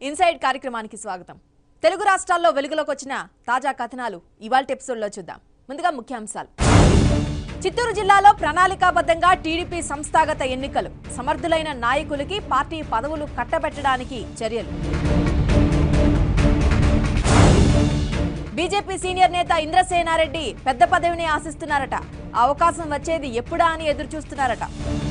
inside కార్యక్రమానికి స్వాగతం తెలుగు రాష్ట్రాల్లో వెలుగులోకి వచ్చిన తాజా కథనాలు ఇవాళ ఎపిసోడ్లో చూద్దాం ముందుగా ముఖ్యాంశాలు చిత్తూరు జిల్లాలో ప్రణాళికాబద్ధంగా టీడీపీ సంస్థాగత ఎన్నికలు సమర్థులైన నాయకులకి పార్టీ పదవులు కట్టబెట్టడానికి చర్యలు బీజేపీ సీనియర్ నేత ఇంద్రసేనారెడ్డి పెద్ద పదవిని ఆశిస్తున్నారట ఆ అవకాశం వచ్చేది ఎప్పుడా అని ఎదురు చూస్తున్నారట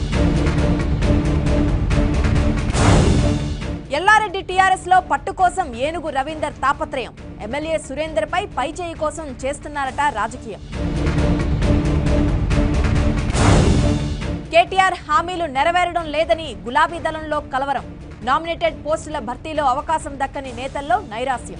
ఎల్లారెడ్డి టీఆర్ఎస్ లో పట్టు కోసం ఏనుగు రవీందర్ తాపత్రయం ఎమ్మెల్యే సురేందర్ పై పైచేయి కోసం చేస్తున్నారట రాజకీయం కేటీఆర్ హామీలు నెరవేరడం లేదని గులాబీ దళంలో కలవరం నామినేటెడ్ పోస్టుల భర్తీలో అవకాశం దక్కని నేతల్లో నైరాస్యం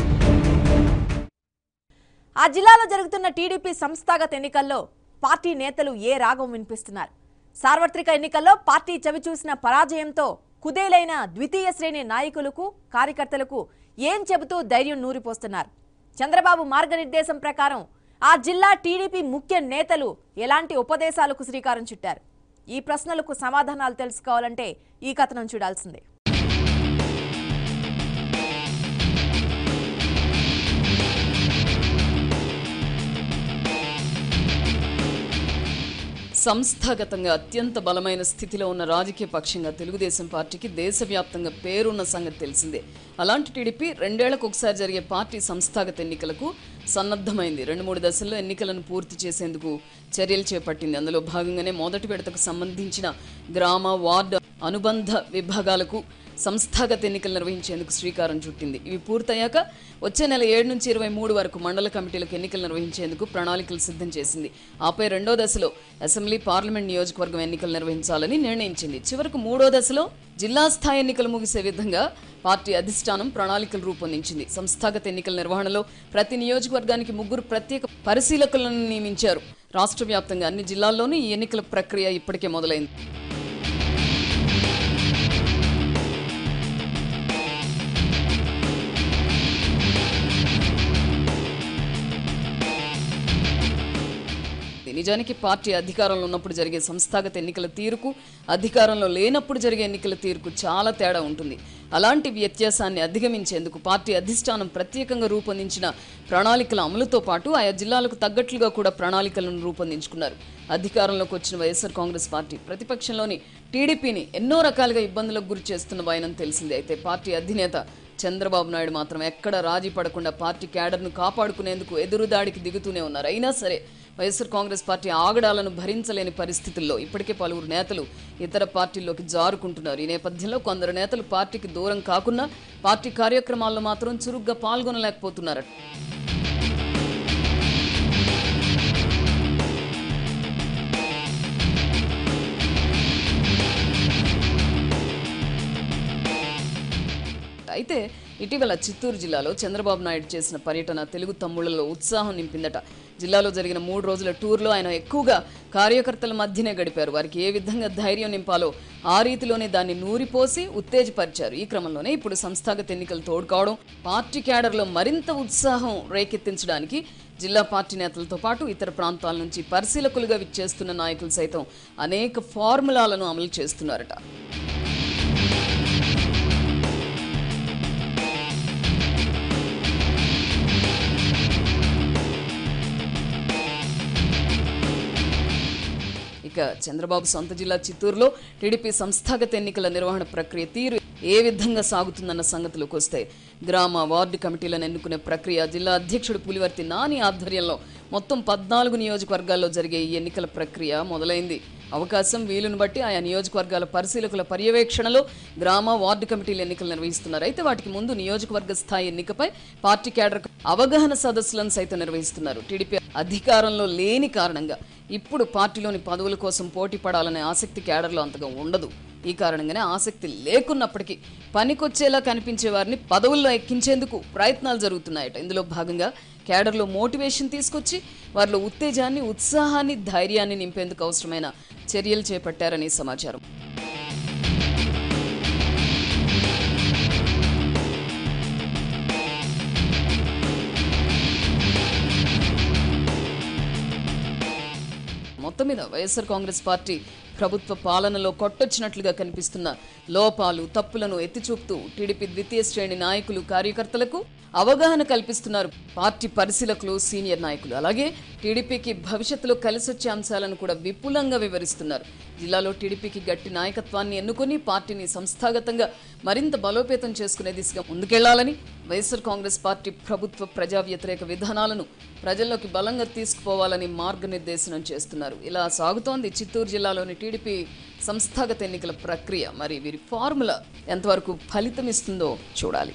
ఆ జిల్లాలో జరుగుతున్న టీడీపీ సంస్థాగత ఎన్నికల్లో పార్టీ నేతలు ఏ రాగం వినిపిస్తున్నారు సార్వత్రిక ఎన్నికల్లో పార్టీ చవిచూసిన పరాజయంతో కుదేలైన ద్వితీయ శ్రేణి నాయకులకు కార్యకర్తలకు ఏం చెబుతూ ధైర్యం నూరిపోస్తున్నారు చంద్రబాబు మార్గనిర్దేశం ప్రకారం ఆ జిల్లా టీడీపీ ముఖ్య నేతలు ఎలాంటి ఉపదేశాలకు శ్రీకారం చుట్టారు ఈ ప్రశ్నలకు సమాధానాలు తెలుసుకోవాలంటే ఈ కథనం చూడాల్సిందే సంస్థాగతంగా అత్యంత బలమైన స్థితిలో ఉన్న రాజకీయ పక్షంగా తెలుగుదేశం పార్టీకి దేశవ్యాప్తంగా పేరున్న సంగతి తెలిసిందే అలాంటి టీడీపీ రెండేళ్లకు ఒకసారి జరిగే పార్టీ సంస్థాగత ఎన్నికలకు సన్నద్ధమైంది రెండు మూడు దశల్లో ఎన్నికలను పూర్తి చేసేందుకు చర్యలు చేపట్టింది అందులో భాగంగానే మొదటి విడతకు సంబంధించిన గ్రామ వార్డు అనుబంధ విభాగాలకు సంస్థాగత ఎన్నికలు నిర్వహించేందుకు శ్రీకారం చుట్టింది ఇవి పూర్తయ్యాక వచ్చే నెల ఏడు నుంచి ఇరవై మూడు వరకు మండల కమిటీలకు ఎన్నికలు నిర్వహించేందుకు ప్రణాళికలు సిద్ధం చేసింది ఆపై రెండో దశలో అసెంబ్లీ పార్లమెంట్ నియోజకవర్గం ఎన్నికలు నిర్వహించాలని నిర్ణయించింది చివరకు మూడో దశలో జిల్లా స్థాయి ఎన్నికలు ముగిసే విధంగా పార్టీ అధిష్టానం ప్రణాళికలు రూపొందించింది సంస్థాగత ఎన్నికల నిర్వహణలో ప్రతి నియోజకవర్గానికి ముగ్గురు ప్రత్యేక పరిశీలకులను నియమించారు రాష్ట్ర వ్యాప్తంగా అన్ని జిల్లాల్లోనూ ఈ ఎన్నికల ప్రక్రియ ఇప్పటికే మొదలైంది నిజానికి పార్టీ అధికారంలో ఉన్నప్పుడు జరిగే సంస్థాగత ఎన్నికల తీరుకు అధికారంలో లేనప్పుడు జరిగే ఎన్నికల తీరుకు చాలా తేడా ఉంటుంది అలాంటి వ్యత్యాసాన్ని అధిగమించేందుకు పార్టీ అధిష్టానం ప్రత్యేకంగా రూపొందించిన ప్రణాళికల అమలుతో పాటు ఆయా జిల్లాలకు తగ్గట్లుగా కూడా ప్రణాళికలను రూపొందించుకున్నారు అధికారంలోకి వచ్చిన వైఎస్ఆర్ కాంగ్రెస్ పార్టీ ప్రతిపక్షంలోని టీడీపీని ఎన్నో రకాలుగా ఇబ్బందులకు గురి చేస్తున్న వాయనం తెలిసిందే అయితే పార్టీ అధినేత చంద్రబాబు నాయుడు మాత్రం ఎక్కడ రాజీ పడకుండా పార్టీ క్యాడర్ను కాపాడుకునేందుకు ఎదురుదాడికి దిగుతూనే ఉన్నారు అయినా సరే వైఎస్ఆర్ కాంగ్రెస్ పార్టీ ఆగడాలను భరించలేని పరిస్థితుల్లో ఇప్పటికే పలువురు నేతలు ఇతర పార్టీల్లోకి జారుకుంటున్నారు ఈ నేపథ్యంలో కొందరు నేతలు పార్టీకి దూరం కాకుండా పార్టీ కార్యక్రమాల్లో మాత్రం చురుగ్గా పాల్గొనలేకపోతున్నారట అయితే ఇటీవల చిత్తూరు జిల్లాలో చంద్రబాబు నాయుడు చేసిన పర్యటన తెలుగు తమ్ముళ్లలో ఉత్సాహం నింపిందట జిల్లాలో జరిగిన మూడు రోజుల టూర్లో ఆయన ఎక్కువగా కార్యకర్తల మధ్యనే గడిపారు వారికి ఏ విధంగా ధైర్యం నింపాలో ఆ రీతిలోనే దాన్ని నూరిపోసి ఉత్తేజపరిచారు ఈ క్రమంలోనే ఇప్పుడు సంస్థాగత ఎన్నికలు తోడుకోవడం పార్టీ క్యాడర్లో మరింత ఉత్సాహం రేకెత్తించడానికి జిల్లా పార్టీ నేతలతో పాటు ఇతర ప్రాంతాల నుంచి పరిశీలకులుగా విచ్చేస్తున్న నాయకులు సైతం అనేక ఫార్ములాలను అమలు చేస్తున్నారట ఇక చంద్రబాబు సొంత జిల్లా చిత్తూరులో టీడీపీ సంస్థాగత ఎన్నికల నిర్వహణ ప్రక్రియ తీరు ఏ విధంగా సాగుతుందన్న సంగతిలోకి వస్తే గ్రామ వార్డు కమిటీలను ఎన్నుకునే ప్రక్రియ జిల్లా అధ్యక్షుడు పులివర్తి నాని ఆధ్వర్యంలో మొత్తం పద్నాలుగు నియోజకవర్గాల్లో జరిగే ఈ ఎన్నికల ప్రక్రియ మొదలైంది అవకాశం వీలును బట్టి ఆయా నియోజకవర్గాల పరిశీలకుల పర్యవేక్షణలో గ్రామ వార్డు కమిటీల ఎన్నికలు నిర్వహిస్తున్నారు అయితే వాటికి ముందు నియోజకవర్గ స్థాయి ఎన్నికపై పార్టీ కేడర్ అవగాహన సదస్సులను సైతం నిర్వహిస్తున్నారు టీడీపీ అధికారంలో లేని కారణంగా ఇప్పుడు పార్టీలోని పదవుల కోసం పోటీ పడాలనే ఆసక్తి కేడర్లో అంతగా ఉండదు ఈ కారణంగానే ఆసక్తి లేకున్నప్పటికీ పనికొచ్చేలా కనిపించే వారిని పదవుల్లో ఎక్కించేందుకు ప్రయత్నాలు జరుగుతున్నాయట ఇందులో భాగంగా కేడర్లో మోటివేషన్ తీసుకొచ్చి వారిలో ఉత్తేజాన్ని ఉత్సాహాన్ని ధైర్యాన్ని నింపేందుకు అవసరమైన చర్యలు చేపట్టారని సమాచారం మొత్తం మీద వైఎస్ఆర్ కాంగ్రెస్ పార్టీ ప్రభుత్వ పాలనలో కొట్టొచ్చినట్లుగా కనిపిస్తున్న లోపాలు తప్పులను ఎత్తిచూపుతూ టీడీపీ ద్వితీయ శ్రేణి నాయకులు కార్యకర్తలకు అవగాహన కల్పిస్తున్నారు పార్టీ పరిశీలకులు సీనియర్ నాయకులు అలాగే టీడీపీకి భవిష్యత్తులో కలిసొచ్చే అంశాలను కూడా విపులంగా వివరిస్తున్నారు జిల్లాలో టీడీపీకి గట్టి నాయకత్వాన్ని ఎన్నుకొని పార్టీని సంస్థాగతంగా మరింత బలోపేతం చేసుకునే దిశగా ముందుకెళ్లాలని వైఎస్ఆర్ కాంగ్రెస్ పార్టీ ప్రభుత్వ ప్రజా వ్యతిరేక విధానాలను ప్రజల్లోకి బలంగా తీసుకుపోవాలని మార్గనిర్దేశనం చేస్తున్నారు ఇలా సాగుతోంది చిత్తూరు జిల్లాలోని టీడీపీ సంస్థాగత ఎన్నికల ప్రక్రియ మరి వీరి ఫార్ములా ఎంతవరకు ఫలితం ఇస్తుందో చూడాలి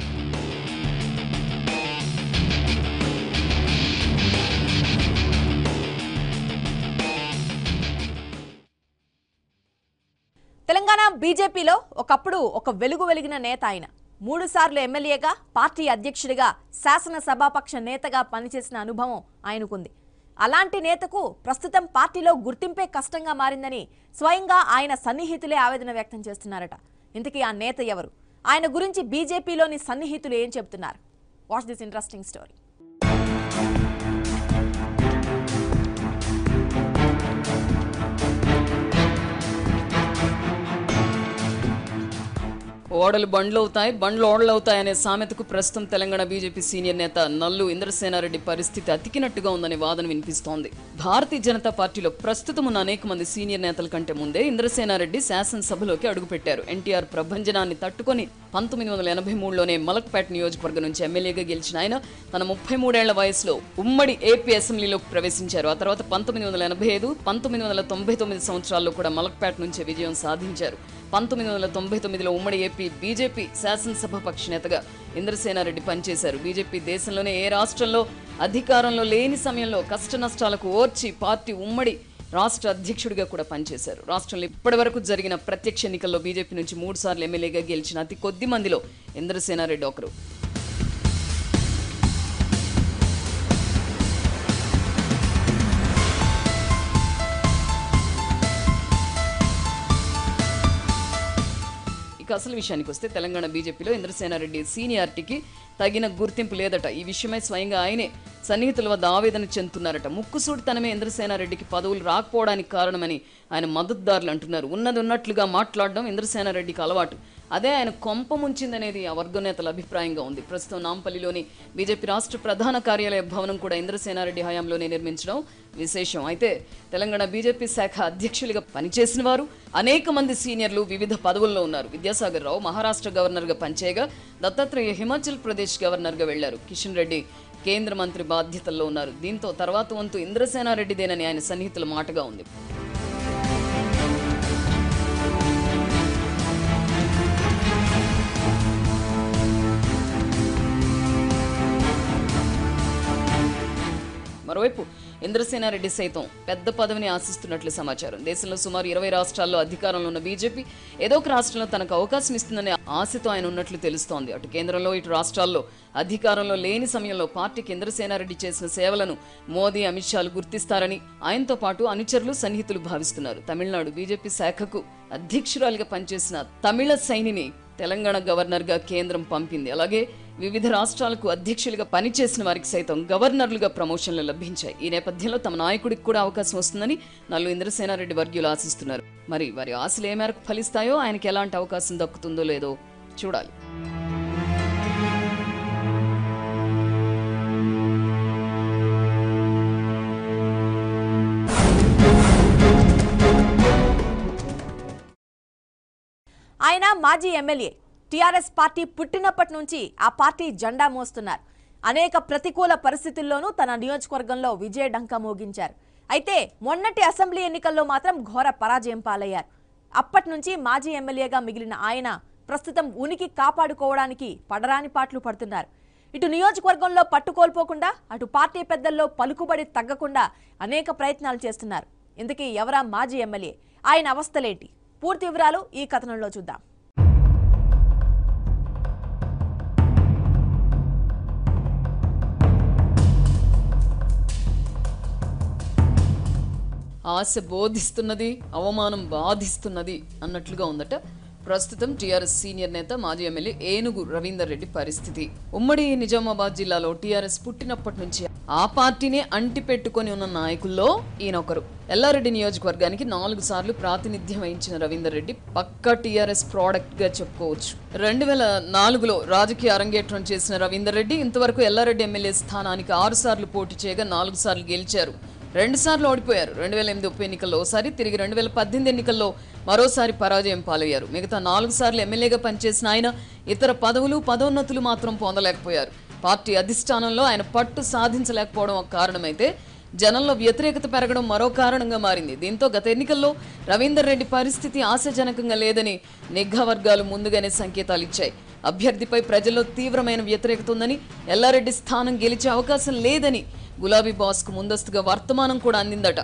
తెలంగాణ బీజేపీలో ఒకప్పుడు ఒక వెలుగు వెలిగిన నేత ఆయన మూడు సార్లు ఎమ్మెల్యేగా పార్టీ అధ్యక్షుడిగా శాసనసభాపక్ష నేతగా పనిచేసిన అనుభవం ఆయనకుంది అలాంటి నేతకు ప్రస్తుతం పార్టీలో గుర్తింపే కష్టంగా మారిందని స్వయంగా ఆయన సన్నిహితులే ఆవేదన వ్యక్తం చేస్తున్నారట ఇంతకీ ఆ నేత ఎవరు ఆయన గురించి బీజేపీలోని సన్నిహితులు ఏం చెబుతున్నారు వాచ్ దిస్ ఇంట్రెస్టింగ్ స్టోరీ ఓడలు బండ్లు అవుతాయి బండ్లు ఓడలు అవుతాయి అనే సామెతకు ప్రస్తుతం తెలంగాణ బీజేపీ సీనియర్ నేత నల్లు ఇంద్రసేనారెడ్డి పరిస్థితి అతికినట్టుగా ఉందనే వాదన వినిపిస్తోంది భారతీయ జనతా పార్టీలో ప్రస్తుతం ఉన్న అనేక మంది సీనియర్ నేతల కంటే ముందే ఇంద్రసేనారెడ్డి శాసనసభలోకి అడుగుపెట్టారు ఎన్టీఆర్ ప్రభంజనాన్ని తట్టుకొని పంతొమ్మిది వందల ఎనభై మూడులోనే మలక్పేట నియోజకవర్గం నుంచి ఎమ్మెల్యేగా గెలిచిన ఆయన తన ముప్పై మూడేళ్ల వయసులో ఉమ్మడి ఏపీ అసెంబ్లీలోకి ప్రవేశించారు ఆ తర్వాత పంతొమ్మిది వందల ఎనభై ఐదు పంతొమ్మిది వందల తొంభై తొమ్మిది సంవత్సరాల్లో కూడా మలక్పేట నుంచే విజయం సాధించారు పంతొమ్మిది వందల తొంభై తొమ్మిదిలో ఉమ్మడి ఏపీ బీజేపీ శాసనసభ పక్ష నేతగా ఇంద్రసేనారెడ్డి పనిచేశారు బీజేపీ దేశంలోనే ఏ రాష్ట్రంలో అధికారంలో లేని సమయంలో కష్ట నష్టాలకు ఓర్చి పార్టీ ఉమ్మడి రాష్ట్ర అధ్యక్షుడిగా కూడా పనిచేశారు రాష్ట్రంలో ఇప్పటి వరకు జరిగిన ప్రత్యక్ష ఎన్నికల్లో బీజేపీ నుంచి మూడు సార్లు ఎమ్మెల్యేగా గెలిచిన అతి కొద్ది మందిలో ఇంద్రసేనారెడ్డి ఒకరు ఇక అసలు విషయానికి వస్తే తెలంగాణ బీజేపీలో ఇంద్రసేనారెడ్డి సీనియారిటీకి తగిన గుర్తింపు లేదట ఈ విషయమై స్వయంగా ఆయనే సన్నిహితుల వద్ద ఆవేదన చెందుతున్నారట ముక్కుసూటితనమే ఇంద్రసేనారెడ్డికి పదవులు రాకపోవడానికి కారణమని ఆయన మద్దతుదారులు అంటున్నారు ఉన్నది ఉన్నట్లుగా మాట్లాడడం ఇంద్రసేనారెడ్డికి అలవాటు అదే ఆయన కొంప ముంచిందనేది ఆ వర్గ నేతల అభిప్రాయంగా ఉంది ప్రస్తుతం నాంపల్లిలోని బీజేపీ రాష్ట్ర ప్రధాన కార్యాలయ భవనం కూడా ఇంద్రసేనారెడ్డి హయాంలోనే నిర్మించడం విశేషం అయితే తెలంగాణ బీజేపీ శాఖ అధ్యక్షులుగా పనిచేసిన వారు అనేక మంది సీనియర్లు వివిధ పదవుల్లో ఉన్నారు విద్యాసాగర్ రావు మహారాష్ట్ర గవర్నర్గా పనిచేయగా దత్తాత్రేయ హిమాచల్ ప్రదేశ్ గవర్నర్గా వెళ్లారు కిషన్ రెడ్డి కేంద్ర మంత్రి బాధ్యతల్లో ఉన్నారు దీంతో తర్వాత వంతు ఇంద్రసేనారెడ్డిదేనని ఆయన సన్నిహితుల మాటగా ఉంది మరోవైపు ఇంద్రసేనారెడ్డి సైతం పెద్ద పదవిని ఆశిస్తున్నట్లు సమాచారం దేశంలో సుమారు ఇరవై రాష్ట్రాల్లో అధికారంలో ఉన్న బీజేపీ ఏదో ఒక రాష్ట్రంలో తనకు అవకాశం ఇస్తుందనే ఆశతో ఆయన ఉన్నట్లు తెలుస్తోంది అటు కేంద్రంలో ఇటు రాష్ట్రాల్లో అధికారంలో లేని సమయంలో పార్టీకి ఇంద్రసేనారెడ్డి చేసిన సేవలను మోదీ అమిత్ షాలు గుర్తిస్తారని ఆయనతో పాటు అనుచరులు సన్నిహితులు భావిస్తున్నారు తమిళనాడు బీజేపీ శాఖకు అధ్యక్షురాలిగా పనిచేసిన తమిళ సైనిని తెలంగాణ గవర్నర్గా కేంద్రం పంపింది అలాగే వివిధ రాష్ట్రాలకు అధ్యక్షులుగా పనిచేసిన వారికి సైతం గవర్నర్లుగా ప్రమోషన్లు లభించాయి ఈ నేపథ్యంలో తమ నాయకుడికి కూడా అవకాశం వస్తుందని నల్లు ఇంద్రసేనారెడ్డి వర్గీయులు ఆశిస్తున్నారు మరి వారి ఆశలు ఏ మేరకు ఫలిస్తాయో ఆయనకి ఎలాంటి అవకాశం దక్కుతుందో లేదో చూడాలి ఆయన మాజీ ఎమ్మెల్యే టీఆర్ఎస్ పార్టీ పుట్టినప్పటి నుంచి ఆ పార్టీ జెండా మోస్తున్నారు అనేక ప్రతికూల పరిస్థితుల్లోనూ తన నియోజకవర్గంలో విజయ డంకా మోగించారు అయితే మొన్నటి అసెంబ్లీ ఎన్నికల్లో మాత్రం ఘోర పరాజయం పాలయ్యారు అప్పటి నుంచి మాజీ ఎమ్మెల్యేగా మిగిలిన ఆయన ప్రస్తుతం ఉనికి కాపాడుకోవడానికి పడరాని పాటలు పడుతున్నారు ఇటు నియోజకవర్గంలో పట్టుకోల్పోకుండా అటు పార్టీ పెద్దల్లో పలుకుబడి తగ్గకుండా అనేక ప్రయత్నాలు చేస్తున్నారు ఇందుకీ ఎవరా మాజీ ఎమ్మెల్యే ఆయన అవస్థలేంటి పూర్తి వివరాలు ఈ కథనంలో చూద్దాం ఆశ బోధిస్తున్నది అవమానం బాధిస్తున్నది అన్నట్లుగా ఉందట ప్రస్తుతం టీఆర్ఎస్ సీనియర్ నేత మాజీ ఎమ్మెల్యే ఏనుగు రవీందర్ రెడ్డి పరిస్థితి ఉమ్మడి నిజామాబాద్ జిల్లాలో టీఆర్ఎస్ పుట్టినప్పటి నుంచి ఆ పార్టీనే అంటి పెట్టుకొని ఉన్న నాయకుల్లో ఈయన ఒకరు ఎల్లారెడ్డి నియోజకవర్గానికి నాలుగు సార్లు ప్రాతినిధ్యం వహించిన రవీందర్ రెడ్డి పక్కా టీఆర్ఎస్ ప్రోడక్ట్ గా చెప్పుకోవచ్చు రెండు వేల నాలుగులో రాజకీయ అరంగేట్రం చేసిన రవీందర్ రెడ్డి ఇంతవరకు ఎల్లారెడ్డి ఎమ్మెల్యే స్థానానికి ఆరు సార్లు పోటీ చేయగా నాలుగు సార్లు గెలిచారు రెండు సార్లు ఓడిపోయారు రెండు వేల ఎనిమిది ఉప ఎన్నికల్లో ఒకసారి తిరిగి రెండు వేల పద్దెనిమిది ఎన్నికల్లో మరోసారి పరాజయం పాలయ్యారు మిగతా నాలుగు సార్లు ఎమ్మెల్యేగా పనిచేసిన ఆయన ఇతర పదవులు పదోన్నతులు మాత్రం పొందలేకపోయారు పార్టీ అధిష్టానంలో ఆయన పట్టు సాధించలేకపోవడం ఒక కారణమైతే జనంలో వ్యతిరేకత పెరగడం మరో కారణంగా మారింది దీంతో గత ఎన్నికల్లో రవీందర్ రెడ్డి పరిస్థితి ఆశాజనకంగా లేదని నిఘా వర్గాలు ముందుగానే సంకేతాలు ఇచ్చాయి అభ్యర్థిపై ప్రజల్లో తీవ్రమైన వ్యతిరేకత ఉందని ఎల్లారెడ్డి స్థానం గెలిచే అవకాశం లేదని గులాబీ బాస్కు ముందస్తుగా వర్తమానం కూడా అందిందట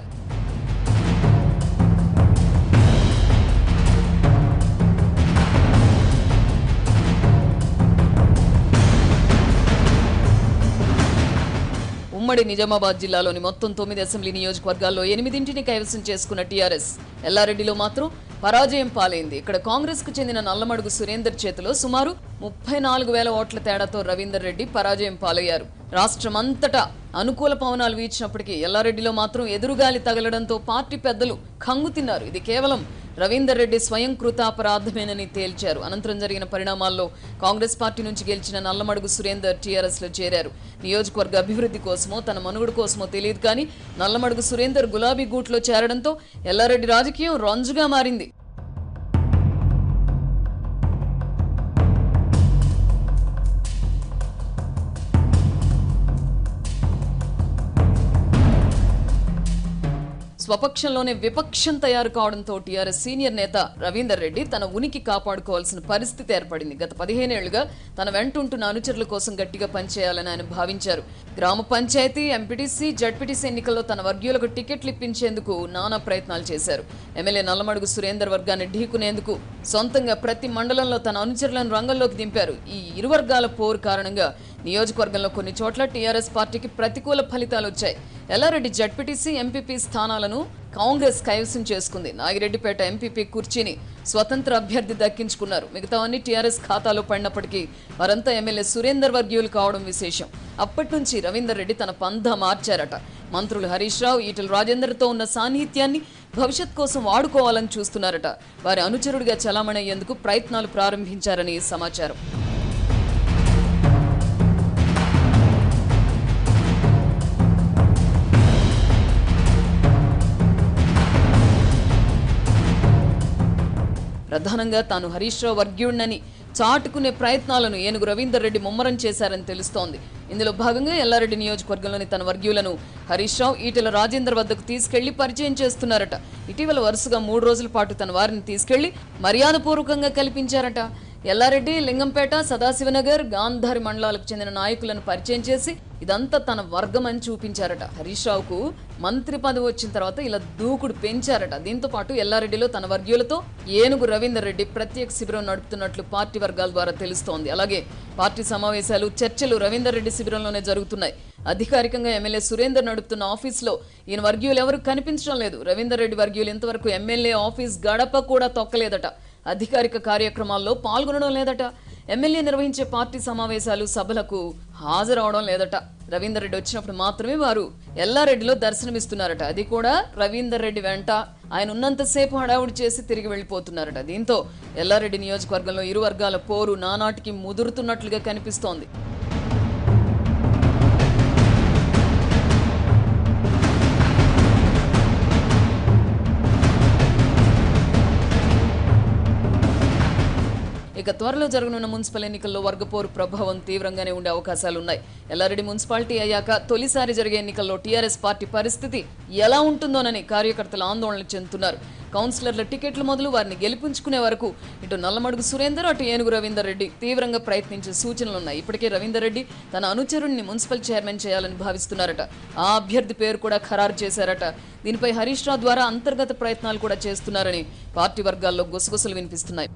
ఉమ్మడి నిజామాబాద్ జిల్లాలోని మొత్తం తొమ్మిది అసెంబ్లీ నియోజకవర్గాల్లో ఎనిమిదింటిని కైవసం చేసుకున్న టీఆర్ఎస్ ఎల్లారెడ్డిలో మాత్రం పరాజయం పాలైంది ఇక్కడ కాంగ్రెస్ కు చెందిన నల్లమడుగు సురేందర్ చేతిలో సుమారు ముప్పై నాలుగు వేల ఓట్ల తేడాతో రవీందర్ రెడ్డి పరాజయం పాలయ్యారు రాష్ట్రమంతటా అనుకూల పవనాలు వీచినప్పటికీ ఎల్లారెడ్డిలో మాత్రం ఎదురుగాలి తగలడంతో పార్టీ పెద్దలు కంగు తిన్నారు ఇది కేవలం రవీందర్ రెడ్డి స్వయం కృతాపరాధమేనని తేల్చారు అనంతరం జరిగిన పరిణామాల్లో కాంగ్రెస్ పార్టీ నుంచి గెలిచిన నల్లమడుగు సురేందర్ టీఆర్ఎస్ లో చేరారు నియోజకవర్గ అభివృద్ధి కోసమో తన మనుగడ కోసమో తెలియదు కానీ నల్లమడుగు సురేందర్ గులాబీ గూట్లో చేరడంతో ఎల్లారెడ్డి రాజకీయం రంజుగా మారింది స్వపక్షంలోనే విపక్షం తయారు కావడంతో టీఆర్ఎస్ సీనియర్ నేత రవీందర్ రెడ్డి తన ఉనికి కాపాడుకోవాల్సిన పరిస్థితి ఏర్పడింది గత పదిహేనేళ్లుగా తన వెంటుంటున్న అనుచరుల కోసం గట్టిగా పనిచేయాలని ఆయన భావించారు గ్రామ పంచాయతీ ఎంపీటీసీ జడ్పీటీసీ ఎన్నికల్లో తన వర్గీయులకు టికెట్లు ఇప్పించేందుకు నానా ప్రయత్నాలు చేశారు ఎమ్మెల్యే నల్లమడుగు సురేందర్ వర్గాన్ని ఢీకునేందుకు సొంతంగా ప్రతి మండలంలో తన అనుచరులను రంగంలోకి దింపారు ఈ ఇరు వర్గాల పోరు కారణంగా నియోజకవర్గంలో కొన్ని చోట్ల టీఆర్ఎస్ పార్టీకి ప్రతికూల ఫలితాలు వచ్చాయి ఎల్లారెడ్డి జడ్పీటీసీ ఎంపీపీ స్థానాలను కాంగ్రెస్ కైవసం చేసుకుంది నాగిరెడ్డిపేట ఎంపీపీ కుర్చీని స్వతంత్ర అభ్యర్థి దక్కించుకున్నారు మిగతావన్నీ టీఆర్ఎస్ ఖాతాలో పడినప్పటికీ వారంతా ఎమ్మెల్యే సురేందర్ వర్గీయులు కావడం విశేషం అప్పటి నుంచి రవీందర్ రెడ్డి తన పంధ మార్చారట మంత్రులు హరీష్ రావు ఈటల రాజేందర్తో ఉన్న సాన్నిహిత్యాన్ని భవిష్యత్ కోసం వాడుకోవాలని చూస్తున్నారట వారి అనుచరుడిగా చలామణయ్యేందుకు ప్రయత్నాలు ప్రారంభించారని సమాచారం ప్రధానంగా తాను హరీష్ రావు వర్గీయుడినని చాటుకునే ప్రయత్నాలను ఏనుగు రవీందర్ రెడ్డి ముమ్మరం చేశారని తెలుస్తోంది ఇందులో భాగంగా ఎల్లారెడ్డి నియోజకవర్గంలోని తన వర్గీయులను హరీష్ రావు ఈటెల రాజేందర్ వద్దకు తీసుకెళ్లి పరిచయం చేస్తున్నారట ఇటీవల వరుసగా మూడు రోజుల పాటు తన వారిని తీసుకెళ్లి మర్యాదపూర్వకంగా కల్పించారట ఎల్లారెడ్డి లింగంపేట సదాశివనగర్ గాంధారి మండలాలకు చెందిన నాయకులను పరిచయం చేసి ఇదంతా తన వర్గం అని చూపించారట హరీష్ రావుకు మంత్రి పదవి వచ్చిన తర్వాత ఇలా దూకుడు పెంచారట దీంతో పాటు ఎల్లారెడ్డిలో తన వర్గీయులతో ఏనుగు రవీందర్ రెడ్డి ప్రత్యేక శిబిరం నడుపుతున్నట్లు పార్టీ వర్గాల ద్వారా తెలుస్తోంది అలాగే పార్టీ సమావేశాలు చర్చలు రవీందర్ రెడ్డి శిబిరంలోనే జరుగుతున్నాయి అధికారికంగా ఎమ్మెల్యే సురేందర్ నడుపుతున్న ఆఫీస్లో ఈయన వర్గీయులు ఎవరు కనిపించడం లేదు రవీందర్ రెడ్డి వర్గీయులు ఇంతవరకు ఎమ్మెల్యే ఆఫీస్ గడప కూడా తొక్కలేదట అధికారిక కార్యక్రమాల్లో పాల్గొనడం లేదట ఎమ్మెల్యే నిర్వహించే పార్టీ సమావేశాలు సభలకు హాజరవడం లేదట రవీందర్ రెడ్డి వచ్చినప్పుడు మాత్రమే వారు ఎల్లారెడ్డిలో దర్శనమిస్తున్నారట అది కూడా రవీందర్ రెడ్డి వెంట ఆయన ఉన్నంతసేపు హడావుడి చేసి తిరిగి వెళ్ళిపోతున్నారట దీంతో ఎల్లారెడ్డి నియోజకవర్గంలో ఇరు వర్గాల పోరు నానాటికి ముదురుతున్నట్లుగా కనిపిస్తోంది ఇక త్వరలో జరగనున్న మున్సిపల్ ఎన్నికల్లో వర్గపోరు ప్రభావం తీవ్రంగానే ఉండే అవకాశాలున్నాయి ఎల్లారెడ్డి మున్సిపాలిటీ అయ్యాక తొలిసారి జరిగే ఎన్నికల్లో టీఆర్ఎస్ పార్టీ పరిస్థితి ఎలా ఉంటుందోనని కార్యకర్తలు ఆందోళన చెందుతున్నారు కౌన్సిలర్ల టికెట్లు మొదలు వారిని గెలిపించుకునే వరకు ఇటు నల్లమడుగు సురేందర్ అటు ఏనుగు రవీందర్ రెడ్డి తీవ్రంగా ప్రయత్నించే సూచనలున్నాయి ఇప్పటికే రవీందర్ రెడ్డి తన అనుచరుణ్ణి మున్సిపల్ చైర్మన్ చేయాలని భావిస్తున్నారట ఆ అభ్యర్థి పేరు కూడా ఖరారు చేశారట దీనిపై హరీష్ రావు ద్వారా అంతర్గత ప్రయత్నాలు కూడా చేస్తున్నారని పార్టీ వర్గాల్లో గుసగుసలు వినిపిస్తున్నాయి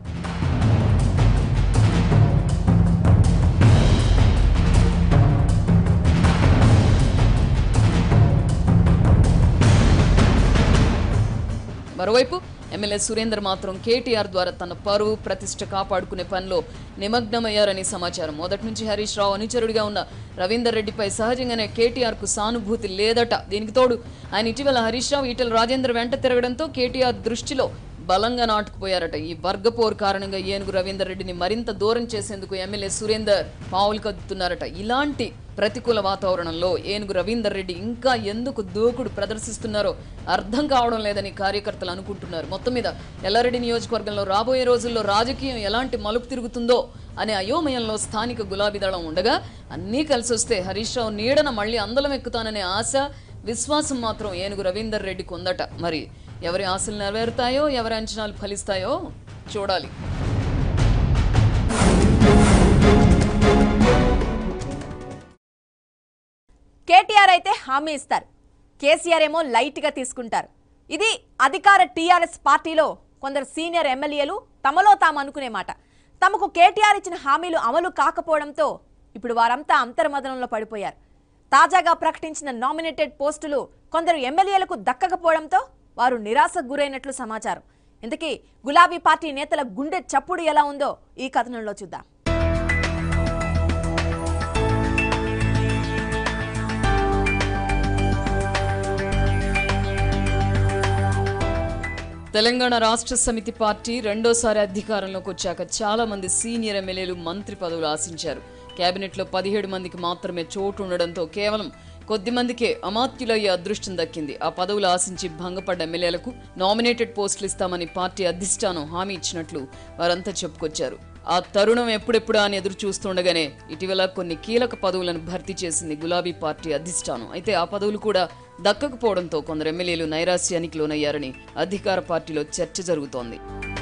మరోవైపు ఎమ్మెల్యే సురేందర్ మాత్రం కేటీఆర్ ద్వారా తన పరువు ప్రతిష్ట కాపాడుకునే పనిలో నిమగ్నమయ్యారని సమాచారం మొదటి నుంచి హరీష్ రావు అనుచరుడిగా ఉన్న రవీందర్ రెడ్డిపై సహజంగానే కేటీఆర్ కు సానుభూతి లేదట దీనికి తోడు ఆయన ఇటీవల హరీష్ రావు ఈటల రాజేందర్ వెంట తిరగడంతో కేటీఆర్ దృష్టిలో బలంగా నాటుకుపోయారట ఈ వర్గ పోరు కారణంగా ఏనుగు రవీందర్ రెడ్డిని మరింత దూరం చేసేందుకు ఎమ్మెల్యే సురేందర్ పావులు కదుతున్నారట ఇలాంటి ప్రతికూల వాతావరణంలో ఏనుగు రవీందర్ రెడ్డి ఇంకా ఎందుకు దూకుడు ప్రదర్శిస్తున్నారో అర్థం కావడం లేదని కార్యకర్తలు అనుకుంటున్నారు మొత్తం మీద ఎల్లారెడ్డి నియోజకవర్గంలో రాబోయే రోజుల్లో రాజకీయం ఎలాంటి మలుపు తిరుగుతుందో అనే అయోమయంలో స్థానిక గులాబీ దళం ఉండగా అన్నీ కలిసి వస్తే హరీష్ రావు నీడన మళ్ళీ అందలం ఎక్కుతాననే ఆశ విశ్వాసం మాత్రం ఏనుగు రవీందర్ రెడ్డికి ఉందట మరి ఎవరి ఆశలు నెరవేరుతాయో ఎవరి అంచనాలు ఫలిస్తాయో చూడాలి కేటీఆర్ అయితే హామీ ఇస్తారు కేసీఆర్ ఏమో లైట్గా తీసుకుంటారు ఇది అధికార టీఆర్ఎస్ పార్టీలో కొందరు సీనియర్ ఎమ్మెల్యేలు తమలో తాము అనుకునే మాట తమకు కేటీఆర్ ఇచ్చిన హామీలు అమలు కాకపోవడంతో ఇప్పుడు వారంతా అంతర్మదనంలో పడిపోయారు తాజాగా ప్రకటించిన నామినేటెడ్ పోస్టులు కొందరు ఎమ్మెల్యేలకు దక్కకపోవడంతో వారు నిరాశకు గురైనట్లు సమాచారం ఇంతకీ గులాబీ పార్టీ నేతల గుండె చప్పుడు ఎలా ఉందో ఈ కథనంలో చూద్దాం తెలంగాణ రాష్ట్ర సమితి పార్టీ రెండోసారి అధికారంలోకి వచ్చాక చాలా మంది సీనియర్ ఎమ్మెల్యేలు మంత్రి పదవులు ఆశించారు కేబినెట్లో పదిహేడు మందికి మాత్రమే చోటు ఉండడంతో కేవలం కొద్ది మందికే అమాత్యులయ్యే అదృష్టం దక్కింది ఆ పదవులు ఆశించి భంగపడ్డ ఎమ్మెల్యేలకు నామినేటెడ్ పోస్టులు ఇస్తామని పార్టీ అధిష్టానం హామీ ఇచ్చినట్లు వారంతా చెప్పుకొచ్చారు ఆ తరుణం ఎప్పుడెప్పుడా అని ఎదురు చూస్తుండగానే ఇటీవల కొన్ని కీలక పదవులను భర్తీ చేసింది గులాబీ పార్టీ అధిష్టానం అయితే ఆ పదవులు కూడా దక్కకపోవడంతో కొందరు ఎమ్మెల్యేలు నైరాశ్యానికి లోనయ్యారని అధికార పార్టీలో చర్చ జరుగుతోంది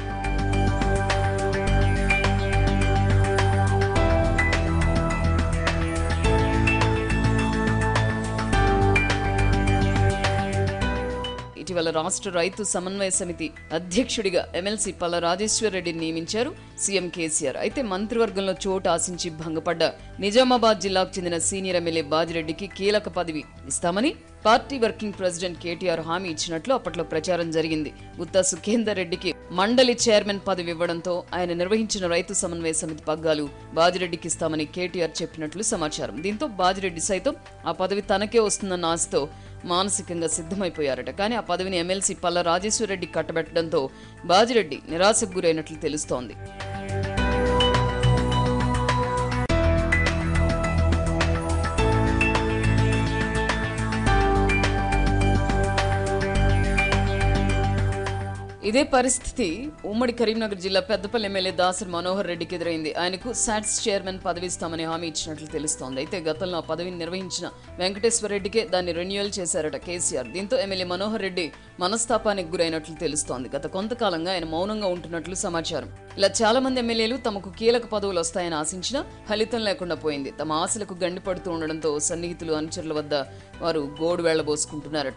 ఇటీవల రాష్ట్ర రైతు సమన్వయ సమితి అధ్యక్షుడిగా ఎమ్మెల్సీ పల్ల రాజేశ్వర్ రెడ్డిని నియమించారు సీఎం కేసీఆర్ అయితే మంత్రివర్గంలో చోటు ఆశించి భంగపడ్డ నిజామాబాద్ జిల్లాకు చెందిన సీనియర్ ఎమ్మెల్యే బాజిరెడ్డికి కీలక పదవి ఇస్తామని పార్టీ వర్కింగ్ ప్రెసిడెంట్ కేటీఆర్ హామీ ఇచ్చినట్లు అప్పట్లో ప్రచారం జరిగింది గుత్తా సుఖేందర్ రెడ్డికి మండలి చైర్మన్ పదవి ఇవ్వడంతో ఆయన నిర్వహించిన రైతు సమన్వయ సమితి పగ్గాలు బాజిరెడ్డికి ఇస్తామని కేటీఆర్ చెప్పినట్లు సమాచారం దీంతో బాజిరెడ్డి సైతం ఆ పదవి తనకే వస్తుందన్న ఆశతో మానసికంగా సిద్ధమైపోయారట కానీ ఆ పదవిని ఎమ్మెల్సీ పల్ల రాజేశ్వరరెడ్డి కట్టబెట్టడంతో బాజిరెడ్డి నిరాశకు గురైనట్లు తెలుస్తోంది ఇదే పరిస్థితి ఉమ్మడి కరీంనగర్ జిల్లా పెద్దపల్లి ఎమ్మెల్యే దాసరి మనోహర్ రెడ్డికి ఎదురైంది ఆయనకు సాట్స్ చైర్మన్ పదవి ఇస్తామని హామీ ఇచ్చినట్లు తెలుస్తోంది అయితే గతంలో ఆ పదవిని నిర్వహించిన వెంకటేశ్వర రెడ్డికే దాన్ని రెన్యువల్ చేశారట కేసీఆర్ దీంతో ఎమ్మెల్యే మనోహర్ రెడ్డి మనస్తాపానికి గురైనట్లు తెలుస్తోంది గత కొంతకాలంగా ఆయన మౌనంగా ఉంటున్నట్లు సమాచారం ఇలా చాలా మంది ఎమ్మెల్యేలు తమకు కీలక పదవులు వస్తాయని ఆశించినా ఫలితం లేకుండా పోయింది తమ ఆశలకు గండిపడుతూ ఉండడంతో సన్నిహితులు అనుచరుల వద్ద వారు గోడు వెళ్లబోసుకుంటున్నారట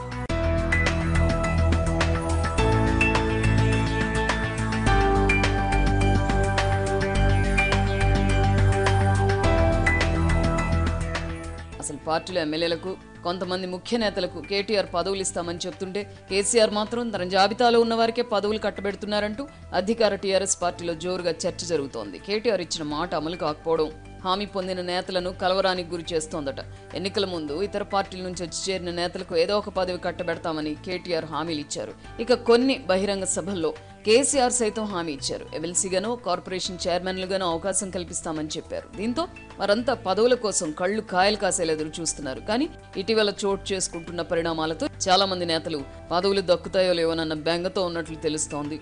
అసలు పార్టీలో ఎమ్మెల్యేలకు కొంతమంది ముఖ్య నేతలకు కేటీఆర్ పదవులు ఇస్తామని చెప్తుంటే కేసీఆర్ మాత్రం తన జాబితాలో ఉన్న వారికే పదవులు కట్టబెడుతున్నారంటూ అధికార టీఆర్ఎస్ పార్టీలో జోరుగా చర్చ జరుగుతోంది కేటీఆర్ ఇచ్చిన మాట అమలు కాకపోవడం హామీ పొందిన నేతలను కలవరానికి గురి చేస్తోందట ఎన్నికల ముందు ఇతర పార్టీల నుంచి వచ్చి చేరిన నేతలకు ఏదో ఒక పదవి కట్టబెడతామని కేటీఆర్ హామీలు ఇచ్చారు ఇక కొన్ని బహిరంగ సభల్లో కేసీఆర్ సైతం హామీ ఇచ్చారు ఎమ్మెల్సీగానో కార్పొరేషన్ చైర్మన్లుగానో అవకాశం కల్పిస్తామని చెప్పారు దీంతో వారంతా పదవుల కోసం కళ్ళు కాయలు కాసేలా ఎదురు చూస్తున్నారు కానీ ఇటీవల చోటు చేసుకుంటున్న పరిణామాలతో చాలా మంది నేతలు పదవులు దక్కుతాయో లేవోనన్న బెంగతో ఉన్నట్లు తెలుస్తోంది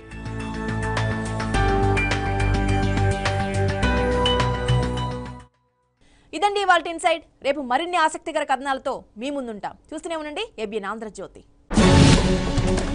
ఇదండి వాళ్ళ ఇన్సైడ్ రేపు మరిన్ని ఆసక్తికర కథనాలతో మీ ముందుంటాం చూస్తూనే ఉండండి ఏబిఎన్ ఆంధ్రజ్యోతి